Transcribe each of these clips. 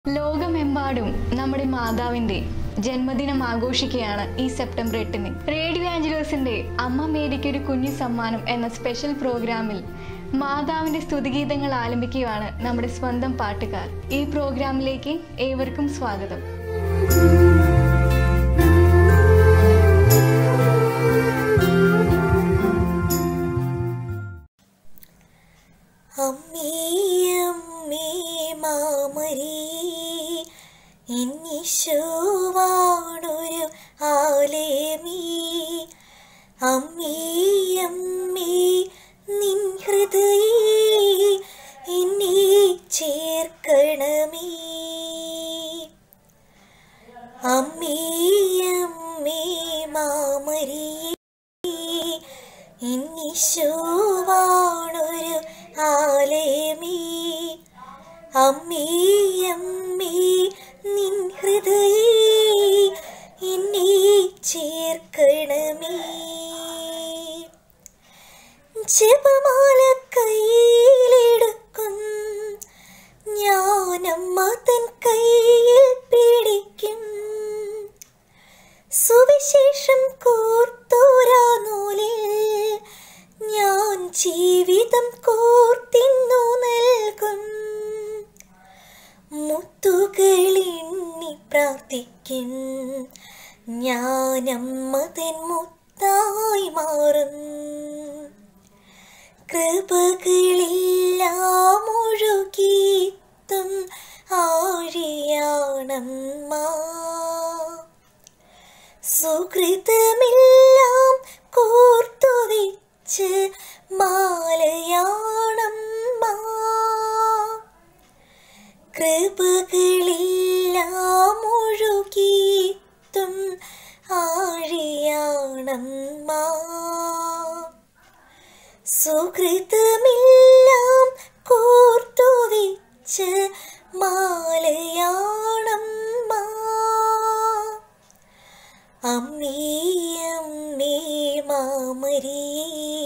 ലോകമെമ്പാടും നമ്മുടെ മാതാവിന്റെ ജന്മദിനം ആഘോഷിക്കുകയാണ് ഈ സെപ്റ്റംബർ എട്ടിന് റേഡിയോ ആഞ്ചലോസിന്റെ അമ്മ മേരിക്ക് ഒരു കുഞ്ഞു സമ്മാനം എന്ന സ്പെഷ്യൽ പ്രോഗ്രാമിൽ മാതാവിന്റെ സ്തുതിഗീതങ്ങൾ ആലപിക്കുകയാണ് നമ്മുടെ സ്വന്തം പാട്ടുകാർ ഈ പ്രോഗ്രാമിലേക്ക് ഏവർക്കും സ്വാഗതം അമ്മേ അമ്മേ മാമരി എന്നിശോവാണൊരു ആലയമീ അമ്മേ അമ്മേ നിൻ ഹൃദയേ എന്നെ ചേർക്കണമേ അമ്മേ അമ്മേ മാമരിയേ എന്നിശോവാണൊരു ആലയമേ അമ്മേ അമ്മേ നിൻ ഹൃദയേ എന്നെ ചേർക്കണമേ ജപമാല കയ്യിലെടുക്കും ഞാനമ്മ തൻ കയ്യിൽ പിടിക്കും സുവിശേഷം കോർത്തോരാ നൂലിൽ ഞാൻ ജീവിതം കോർത്തിന്നു നൽകും മുത്തുകളെണ്ണി പ്രാർത്ഥിക്കും ഞാനമ്മ തൻ മുത്തായി മാറും കൃപകളെല്ലാം ഒഴുകിത്തും ആഴിയാണമ്മ സുഹൃതമെല്ലാം കോർത്തു വെച്ച് മാലയാണമ്മ കൃപകളെല്ലാം ഒഴുകിത്തും ആഴിയാണമ്മ സുഹൃതമെല്ലാം കോർത്തു വെച്ച് മാലയാണമ്മ അമ്മേ അമ്മേ മാമരിയേ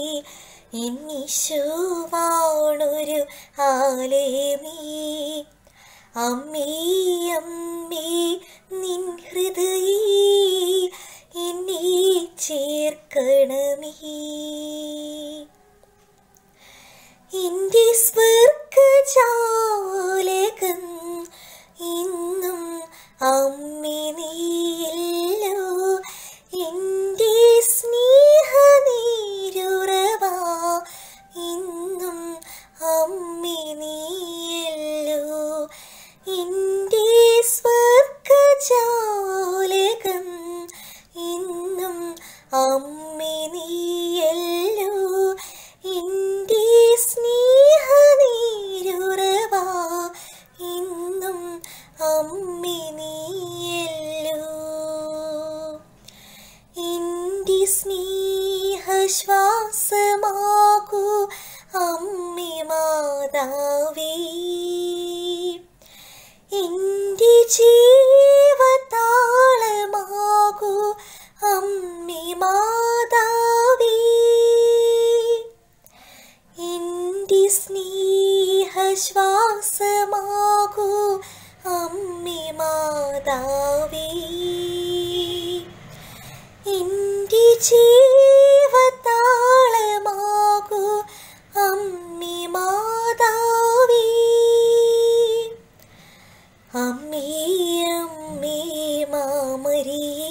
എന്നിശോവാണൊരു ആലയമേ അമ്മേ അമ്മേ നിൻ ഹൃദയേ എന്നെ ചേർക്കണമേ എന്റെ സ്വർഗജാലകം ഇന്നും അമ്മേ നീയല്ലോ എന്റെ സ്നേഹനീരുറവ ഇന്നും അമ്മേ നീയല്ലോ എന്റെ സ്വർഗജാലകം ഇന്നും അമ്മേ നീയല്ലോ എന്റെ സ്നേഹനീരുറവ ഇന്നും അമ്മേ നീയല്ലോ എന്റെ സ്നേഹശ്വാസമാകൂ അമ്മേ മാതാവേ എന്റെ ജീവതാളമാകൂ അമ്മേ മാതാവേ എന്റെ സ്നേഹശ്വാസമാകൂ അമ്മേ മാതാവേ എന്റെ ജീവതാളമാകൂ അമ്മേ മാതാവേ അമ്മേ അമ്മേ മാമരിയേ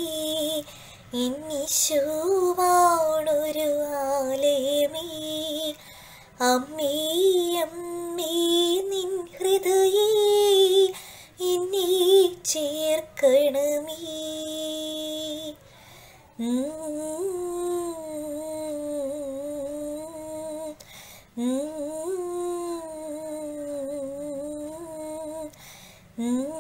എന്നിശോവാണൊരു ആലയമേ അമ്മേ അമ്മേ നിൻ ഹൃദയേ എന്നെ ചേർക്കണമേ ഉം ഉം ഉം